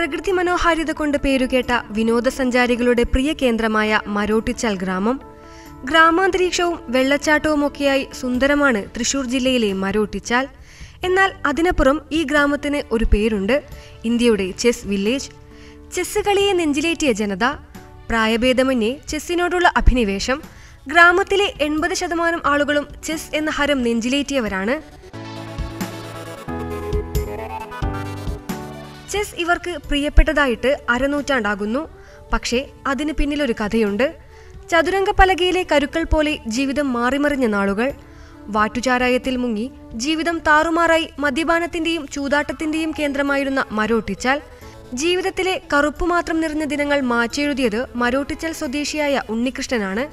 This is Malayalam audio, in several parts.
പ്രകൃതി മനോഹാരിത കൊണ്ട് പേരുകേട്ട വിനോദസഞ്ചാരികളുടെ പ്രിയ കേന്ദ്രമായ മരോട്ടിച്ചാൽ ഗ്രാമം ഗ്രാമാന്തരീക്ഷവും വെള്ളച്ചാട്ടവുമൊക്കെയായി സുന്ദരമാണ് തൃശൂർ ജില്ലയിലെ മരോട്ടിച്ചാൽ എന്നാൽ അതിനപ്പുറം ഈ ഗ്രാമത്തിന് ഒരു പേരുണ്ട് ഇന്ത്യയുടെ ചെസ് വില്ലേജ് ചെസ് കളിയെ നെഞ്ചിലേറ്റിയ ജനത പ്രായഭേദമന്യേ ചെസ്സിനോടുള്ള അഭിനിവേശം ഗ്രാമത്തിലെ എൺപത് ശതമാനം ആളുകളും ചെസ് എന്ന ഹരം നെഞ്ചിലേറ്റിയവരാണ് ചെസ് ഇവർക്ക് പ്രിയപ്പെട്ടതായിട്ട് അരനൂറ്റാണ്ടാകുന്നു പക്ഷേ അതിന് പിന്നിലൊരു കഥയുണ്ട് ചതുരംഗ പലകയിലെ കരുക്കൾ പോലെ ജീവിതം മാറിമറിഞ്ഞ നാളുകൾ വാറ്റുചാരായത്തിൽ മുങ്ങി ജീവിതം താറുമാറായി മദ്യപാനത്തിന്റെയും ചൂതാട്ടത്തിന്റെയും കേന്ദ്രമായിരുന്ന മരോട്ടിച്ചാൽ ജീവിതത്തിലെ കറുപ്പു മാത്രം നിറഞ്ഞ ദിനങ്ങൾ മാറ്റിയെഴുതിയത് മരോട്ടിച്ചാൽ സ്വദേശിയായ ഉണ്ണികൃഷ്ണനാണ്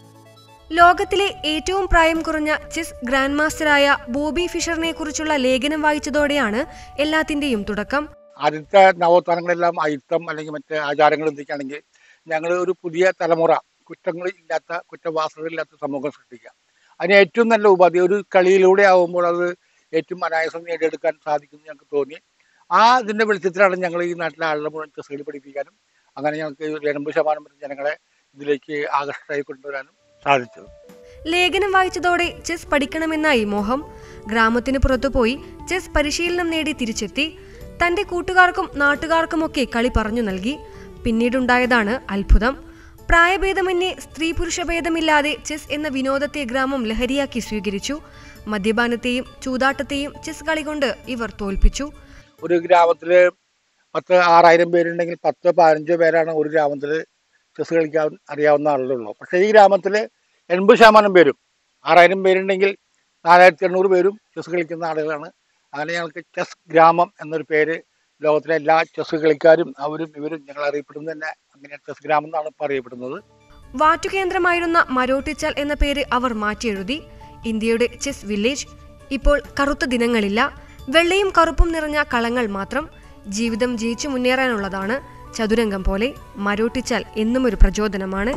ലോകത്തിലെ ഏറ്റവും പ്രായം കുറഞ്ഞ ചെസ് ഗ്രാൻഡ് മാസ്റ്ററായ ബോബി ഫിഷറിനെ കുറിച്ചുള്ള ലേഖനം വായിച്ചതോടെയാണ് എല്ലാത്തിന്റെയും തുടക്കം ആദ്യത്തെ നവോത്ഥാനങ്ങളെല്ലാം അയിത്തം അല്ലെങ്കിൽ മറ്റ് ആചാരങ്ങൾ എന്തൊക്കെയാണെങ്കിൽ ഞങ്ങൾ ഒരു പുതിയ തലമുറ കുറ്റങ്ങൾ ഇല്ലാത്ത കുറ്റവാസനകളില്ലാത്ത സമൂഹം സൃഷ്ടിക്കുക അതിന് ഏറ്റവും നല്ല ഉപാധി ഒരു കളിയിലൂടെ ആവുമ്പോൾ അത് ഏറ്റവും അനായാസം നേടിയെടുക്കാൻ സാധിക്കുമെന്ന് ഞങ്ങൾക്ക് തോന്നി ആ ഇതിന്റെ വെളിച്ചത്തിലാണ് ഞങ്ങൾ ഈ നാട്ടിലെ ആളുകളെ മുഴുവൻ ചെസ്സുകൾ പഠിപ്പിക്കാനും അങ്ങനെ ഞങ്ങൾക്ക് ഒരു എൺപത് ശതമാനം വരെ ജനങ്ങളെ ഇതിലേക്ക് ആകർഷകരായി കൊണ്ടുവരാനും സാധിച്ചത് ലേഖനം വായിച്ചതോടെ ചെസ് പഠിക്കണമെന്നായി മോഹം ഗ്രാമത്തിന് പുറത്തുപോയി ചെസ് പരിശീലനം നേടി തിരിച്ചെത്തി തന്റെ കൂട്ടുകാർക്കും നാട്ടുകാർക്കുമൊക്കെ കളി പറഞ്ഞു നൽകി പിന്നീടുണ്ടായതാണ് അത്ഭുതം പ്രായഭേദമന്യേ സ്ത്രീ പുരുഷ ഭേദമില്ലാതെ ചെസ് എന്ന വിനോദത്തെ ഗ്രാമം ലഹരിയാക്കി സ്വീകരിച്ചു മദ്യപാനത്തെയും ചൂതാട്ടത്തെയും ചെസ് കളി കൊണ്ട് ഇവർ തോൽപ്പിച്ചു ഒരു ഗ്രാമത്തില് പത്ത് ആറായിരം പേരുണ്ടെങ്കിൽ പത്ത് പതിനഞ്ചോ പേരാണ് ഒരു ഗ്രാമത്തിൽ ചെസ് കളിക്കാൻ അറിയാവുന്ന ആളുകളുള്ളൂ പക്ഷേ ഈ ഗ്രാമത്തിൽ എൺപത് ശതമാനം പേരും ആറായിരം പേരുണ്ടെങ്കിൽ നാലായിരത്തി എണ്ണൂറ് പേരും ചെസ് കളിക്കുന്ന ആളുകളാണ് അങ്ങനെ ഞങ്ങൾക്ക് ചെസ് ഗ്രാമം എന്നൊരു പേര് ലോകത്തിലെ എല്ലാ ചെസ് കളിക്കാരും അവരും ഇവരും ഞങ്ങൾ അറിയപ്പെടുന്നത് തന്നെ അങ്ങനെ ചെസ് ഗ്രാമം എന്നാണ് ഇപ്പോൾ അറിയപ്പെടുന്നത് വാറ്റുകേന്ദ്രമായിരുന്ന മരോട്ടിച്ചാൽ എന്ന പേര് അവർ മാറ്റിയെഴുതി ഇന്ത്യയുടെ ചെസ് വില്ലേജ് ഇപ്പോൾ കറുത്ത ദിനങ്ങളില്ല വെള്ളയും കറുപ്പും നിറഞ്ഞ കളങ്ങൾ മാത്രം ജീവിതം ജയിച്ചു മുന്നേറാനുള്ളതാണ് ചതുരംഗം പോലെ മരോട്ടിച്ചാൽ എന്നും ഒരു പ്രചോദനമാണ്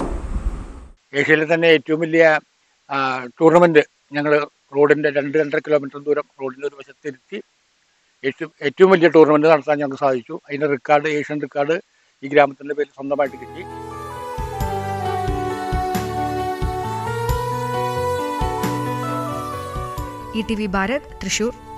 ഏഷ്യയിലെ തന്നെ ഏറ്റവും വലിയ ടൂർണമെന്റ് ഞങ്ങൾ റോഡിന്റെ രണ്ട് രണ്ടര കിലോമീറ്റർ ദൂരം റോഡിന്റെ ഒരു വശത്തിരുത്തി ഏറ്റവും ഏറ്റവും വലിയ ടൂർണമെന്റ് നടത്താൻ ഞങ്ങൾക്ക് സാധിച്ചു അതിന്റെ റെക്കോർഡ് ഏഷ്യൻ റെക്കോർഡ് ഈ ഗ്രാമത്തിന്റെ പേരിൽ സ്വന്തമായിട്ട് കിട്ടി E T V Bharat Thrissur